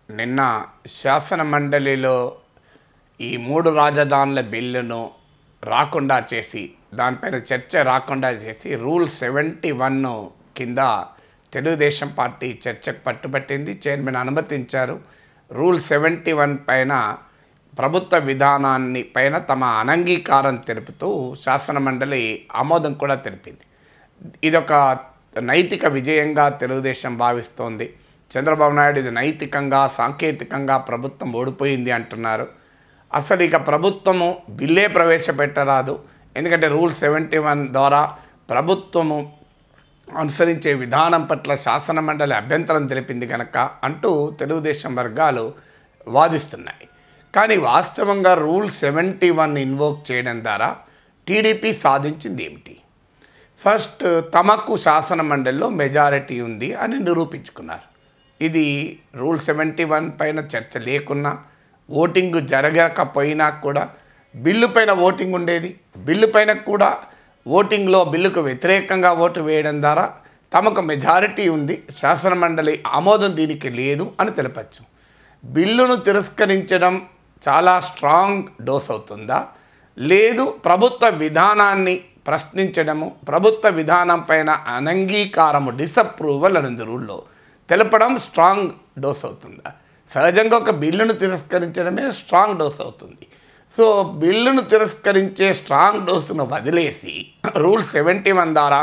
నిన్న శాసన మండలిలో ఈ మూడు రాజధానుల బిల్లును రాకుండా చేసి దానిపైన చర్చ రాకుండా చేసి రూల్ సెవెంటీ వన్ కింద తెలుగుదేశం పార్టీ చర్చకు పట్టుబట్టింది చైర్మన్ అనుమతించారు రూల్ సెవెంటీ వన్ పైన ప్రభుత్వ విధానాన్ని పైన తమ అనంగీకారం తెలుపుతూ శాసన మండలి ఆమోదం కూడా తెలిపింది ఇదొక నైతిక విజయంగా తెలుగుదేశం భావిస్తోంది చంద్రబాబు నాయుడు ఇది నైతికంగా సాంకేతికంగా ప్రభుత్వం ఓడిపోయింది అంటున్నారు అసలు ఇక ప్రభుత్వము బిల్లే ప్రవేశపెట్టరాదు ఎందుకంటే రూల్ సెవెంటీ వన్ ద్వారా ప్రభుత్వము అనుసరించే విధానం పట్ల శాసన మండలి అభ్యంతరం తెలిపింది కనుక అంటూ తెలుగుదేశం వర్గాలు వాదిస్తున్నాయి కానీ వాస్తవంగా రూల్ సెవెంటీ వన్ ఇన్వోక్ చేయడం ద్వారా టీడీపీ సాధించింది ఏమిటి ఫస్ట్ తమకు శాసన మండలిలో మెజారిటీ ఉంది అని నిరూపించుకున్నారు ఇది రూల్ సెవెంటీ వన్ పైన చర్చ లేకున్నా ఓటింగ్ జరగకపోయినా కూడా బిల్లు పైన ఓటింగ్ ఉండేది బిల్లు పైన కూడా ఓటింగ్లో బిల్లుకు వ్యతిరేకంగా ఓటు వేయడం ద్వారా తమకు మెజారిటీ ఉంది శాసన మండలి ఆమోదం దీనికి లేదు అని తెలపచ్చు బిల్లును తిరస్కరించడం చాలా స్ట్రాంగ్ డోస్ అవుతుందా లేదు ప్రభుత్వ విధానాన్ని ప్రశ్నించడము ప్రభుత్వ విధానం పైన అనంగీకారము డిసప్రూవల్ అనేది రూల్లో తెలపడం స్ట్రాంగ్ డోస్ అవుతుందా సహజంగా ఒక బిల్లును తిరస్కరించడమే స్ట్రాంగ్ డోస్ అవుతుంది సో బిల్లును తిరస్కరించే స్ట్రాంగ్ డోసును వదిలేసి రూల్ సెవెంటీ వన్ ద్వారా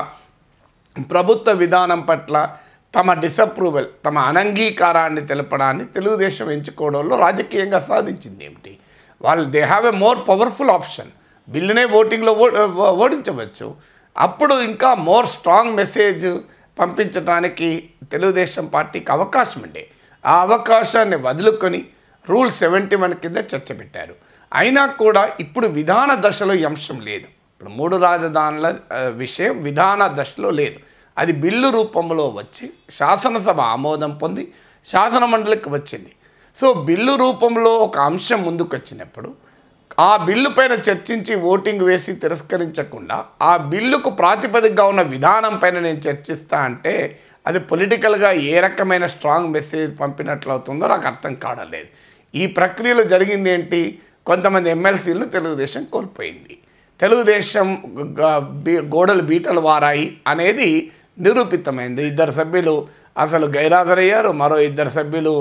ప్రభుత్వ విధానం పట్ల తమ డిసప్రూవల్ తమ అనంగీకారాన్ని తెలపడాన్ని తెలుగుదేశం ఎంచుకోవడంలో రాజకీయంగా సాధించింది ఏమిటి వాళ్ళు they have a more powerful option బిల్లునే ఓటింగ్లో ఓ ఓడించవచ్చు అప్పుడు ఇంకా మోర్ స్ట్రాంగ్ మెసేజ్ పంపించడానికి తెలుగుదేశం పార్టీకి అవకాశం ఉండే ఆ అవకాశాన్ని వదులుకొని రూల్ సెవెంటీ వన్ కింద చర్చ పెట్టారు అయినా కూడా ఇప్పుడు విధాన దశలో ఈ అంశం లేదు ఇప్పుడు మూడు రాజధానుల ఆ, విషయం విధాన దశలో లేదు అది బిల్లు రూపంలో వచ్చి శాసనసభ ఆమోదం పొంది శాసన మండలికి వచ్చింది సో బిల్లు రూపంలో ఒక అంశం ముందుకు వచ్చినప్పుడు ఆ బిల్లు పైన చర్చించి ఓటింగ్ వేసి తిరస్కరించకుండా ఆ బిల్లుకు ప్రాతిపదికగా ఉన్న విధానం పైన నేను చర్చిస్తా అంటే అది పొలిటికల్గా ఏ రకమైన స్ట్రాంగ్ మెసేజ్ పంపినట్లు అవుతుందో నాకు అర్థం కావడం లేదు ఈ ప్రక్రియలో జరిగింది ఏంటి కొంతమంది ఎమ్మెల్సీలు తెలుగుదేశం కోల్పోయింది తెలుగుదేశం గ- బీ- గోడలు బీటలు వారాయి అనేది నిరూపితమైంది ఇద్దరు సభ్యులు అసలు గైరాజరయ్యారు మరో ఇద్దరు సభ్యులు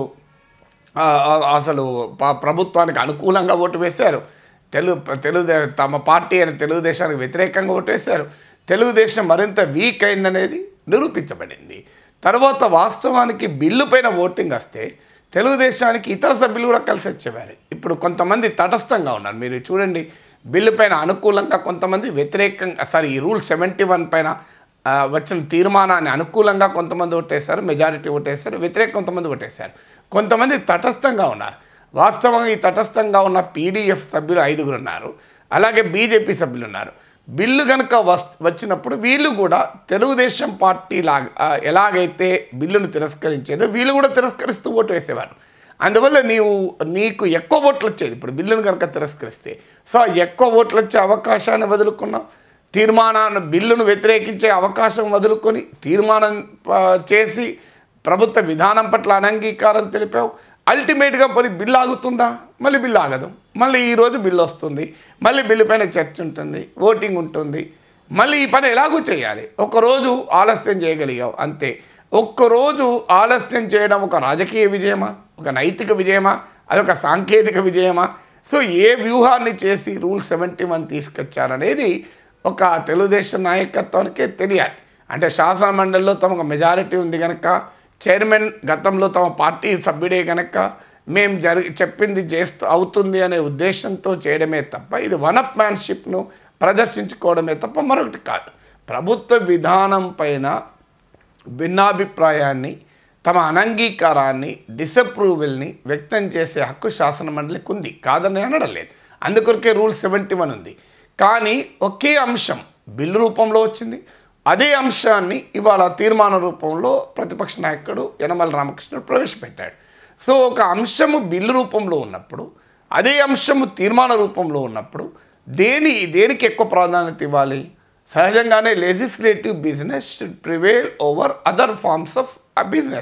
ఆ, ఆ, అసలు ప- ప్రభుత్వానికి అనుకూలంగా ఓటు వేశారు తెలుగు తెలుగుదే తమ పార్టీ అని తెలుగుదేశానికి వ్యతిరేకంగా ఓటు వేశారు తెలుగుదేశం మరింత వీక్ అయిందనేది నిరూపించబడింది తర్వాత వాస్తవానికి బిల్లు పైన ఓటింగ్ వస్తే తెలుగుదేశానికి ఇతర సభ్యులు కూడా కలిసి వచ్చేవారు ఇప్పుడు కొంతమంది తటస్థంగా ఉన్నారు మీరు చూడండి బిల్లు పైన అనుకూలంగా కొంతమంది వ్యతిరేకంగా సారీ ఈ రూల్ సెవెంటీ వన్ పైన ఆ, వచ్చిన తీర్మానాన్ని అనుకూలంగా కొంతమంది ఓటేశారు మెజారిటీ ఓటేశారు వ్యతిరేక కొంతమంది ఓటేశారు కొంతమంది తటస్థంగా ఉన్నారు వాస్తవంగా ఈ తటస్థంగా ఉన్న పీడీఎఫ్ సభ్యులు ఐదుగురు ఉన్నారు అలాగే బీజేపీ సభ్యులు ఉన్నారు బిల్లు కనుక వస్ వచ్చినప్పుడు వీళ్ళు కూడా తెలుగుదేశం పార్టీ లాగా ఆ, ఎలాగైతే బిల్లును తిరస్కరించేదో వీళ్ళు కూడా తిరస్కరిస్తూ ఓటు వేసేవారు అందువల్ల నీవు నీకు ఎక్కువ ఓట్లు వచ్చేది ఇప్పుడు బిల్లును కనుక తిరస్కరిస్తే సో ఆ ఎక్కువ ఓట్లు వచ్చే అవకాశాన్ని వదులుకున్నాం తీర్మానాన్ని బిల్లును వ్యతిరేకించే అవకాశం వదులుకొని తీర్మానం ఆ, చేసి ప్రభుత్వ విధానం పట్ల అనంగీకారం తెలిపావు అల్టిమేట్గా మరి బిల్లు ఆగుతుందా మళ్ళీ బిల్లు ఆగదు మళ్ళీ ఈరోజు బిల్లు వస్తుంది మళ్ళీ బిల్లు పైన చర్చ ఉంటుంది ఓటింగ్ ఉంటుంది మళ్ళీ ఈ పని ఎలాగూ చేయాలి ఒకరోజు ఆలస్యం చేయగలిగావు అంతే ఒక్కరోజు ఆలస్యం చేయడం ఒక రాజకీయ విజయమా ఒక నైతిక విజయమా అదొక సాంకేతిక విజయమా సో ఏ వ్యూహాన్ని చేసి రూల్ సెవెంటీ వన్ తీసుకొచ్చారనేది ఒక తెలుగుదేశం నాయకత్వానికే తెలియాలి అంటే శాసన మండలిలో తమకు మెజారిటీ ఉంది కనుక చైర్మన్ గతంలో తమ పార్టీ సభ్యుడే కనుక మేము జరి చెప్పింది చేస్తూ అవుతుంది అనే ఉద్దేశంతో చేయడమే తప్ప ఇది వన్ అప్ మ్యాన్షిప్ను ప్రదర్శించుకోవడమే తప్ప మరొకటి కాదు ప్రభుత్వ విధానం పైన భిన్నాభిప్రాయాన్ని తమ అనంగీకారాన్ని డిసప్రూవల్ని వ్యక్తం చేసే హక్కు శాసన మండలికి ఉంది కాదని అనడం లేదు అందుకొరకే రూల్ సెవెంటీ వన్ ఉంది కానీ ఒకే అంశం బిల్లు రూపంలో వచ్చింది అదే అంశాన్ని ఇవాళ తీర్మాన రూపంలో ప్రతిపక్ష నాయకుడు యనమల రామకృష్ణుడు ప్రవేశపెట్టాడు సో ఒక అంశము బిల్లు రూపంలో ఉన్నప్పుడు అదే అంశము తీర్మాన రూపంలో ఉన్నప్పుడు దేని దేనికి ఎక్కువ ప్రాధాన్యత ఇవ్వాలి సహజంగానే legislative business should prevail over other forms of business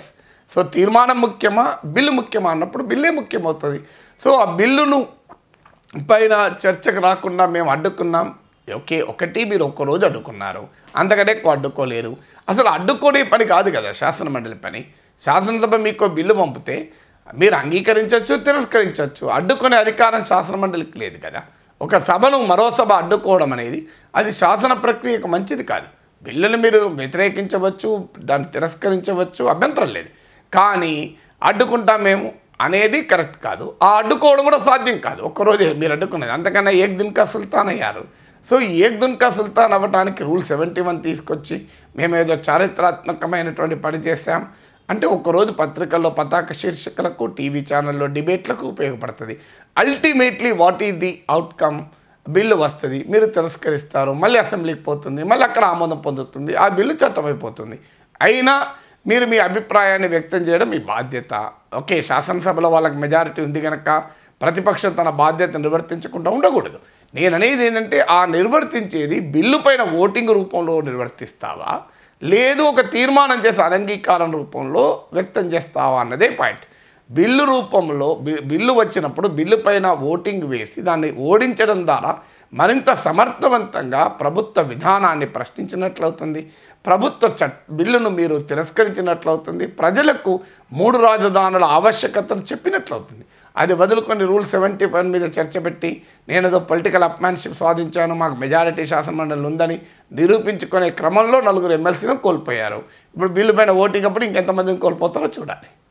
so తీర్మానం ముఖ్యమా బిల్లు ముఖ్యమా అన్నప్పుడు బిల్లే ముఖ్యమవుతుంది సో ఆ బిల్లును పైన చర్చకు రాకుండా మేము అడ్డుకున్నాం ఓకే ఒకటి మీరు ఒక్కరోజు అడ్డుకున్నారు అంతకంటే ఎక్కువ అడ్డుకోలేరు అసలు అడ్డుకునే పని కాదు కదా శాసన మండలి పని శాసనసభ మీకు బిల్లు పంపితే మీరు అంగీకరించవచ్చు తిరస్కరించవచ్చు అడ్డుకునే అధికారం శాసన మండలికి లేదు కదా ఒక సభను మరో సభ అడ్డుకోవడం అనేది అది శాసన ప్రక్రియకు మంచిది కాదు బిల్లును మీరు వ్యతిరేకించవచ్చు దాన్ని తిరస్కరించవచ్చు అభ్యంతరం లేదు కానీ అడ్డుకుంటాం మేము అనేది కరెక్ట్ కాదు ఆ అడ్డుకోవడం కూడా సాధ్యం కాదు ఒక్కరోజే మీరు అడ్డుకునేది అంతకన్నా ఏక్ దిన్ కా సుల్తాన్ అయ్యారు సో ఈ ఏక్ దిన్ కా సుల్తాన్ అవ్వడానికి రూల్ సెవెంటీ వన్ తీసుకొచ్చి మేము ఏదో చారిత్రాత్మకమైనటువంటి పని చేశాం అంటే ఒక్కరోజు పత్రికల్లో పతాక శీర్షికలకు టీవీ ఛానల్లో డిబేట్లకు ఉపయోగపడుతుంది ultimately what is the outcome bill వస్తుంది మీరు తిరస్కరిస్తారు మళ్ళీ అసెంబ్లీకి పోతుంది మళ్ళీ అక్కడ ఆమోదం పొందుతుంది ఆ బిల్లు చట్టం అయిపోతుంది అయినా మీరు మీ అభిప్రాయాన్ని వ్యక్తం చేయడం మీ బాధ్యత ఓకే శాసనసభలో వాళ్ళకి మెజారిటీ ఉంది కనుక ప్రతిపక్షం తన బాధ్యత నిర్వర్తించకుండా ఉండకూడదు నేను అనేది ఏంటంటే ఆ నిర్వర్తించేది బిల్లు పైన ఓటింగ్ రూపంలో నిర్వర్తిస్తావా లేదు ఒక తీర్మానం చేసి అనంగీకారం రూపంలో వ్యక్తం చేస్తావా అన్నదే పాయింట్ బిల్లు రూపంలో బి- బిల్లు వచ్చినప్పుడు బిల్లు పైన ఓటింగ్ వేసి దాన్ని ఓడించడం ద్వారా మరింత సమర్థవంతంగా ప్రభుత్వ విధానాన్ని ప్రశ్నించినట్లవుతుంది ప్రభుత్వ చట్ బిల్లును మీరు తిరస్కరించినట్లవుతుంది ప్రజలకు మూడు రాజధానుల ఆవశ్యకతను చెప్పినట్లవుతుంది అది వదులుకొని రూల్ సెవెంటీ వన్ మీద చర్చ పెట్టి నేను ఏదో పొలిటికల్ అప్మాన్షిప్ సాధించాను మాకు మెజారిటీ శాసనమండలి ఉందని నిరూపించుకునే క్రమంలో నలుగురు ఎమ్మెల్సీలను కోల్పోయారు ఇప్పుడు బిల్లు పైన ఓటింగ్ అప్పుడు ఇంకెంతమందిని కోల్పోతారో చూడాలి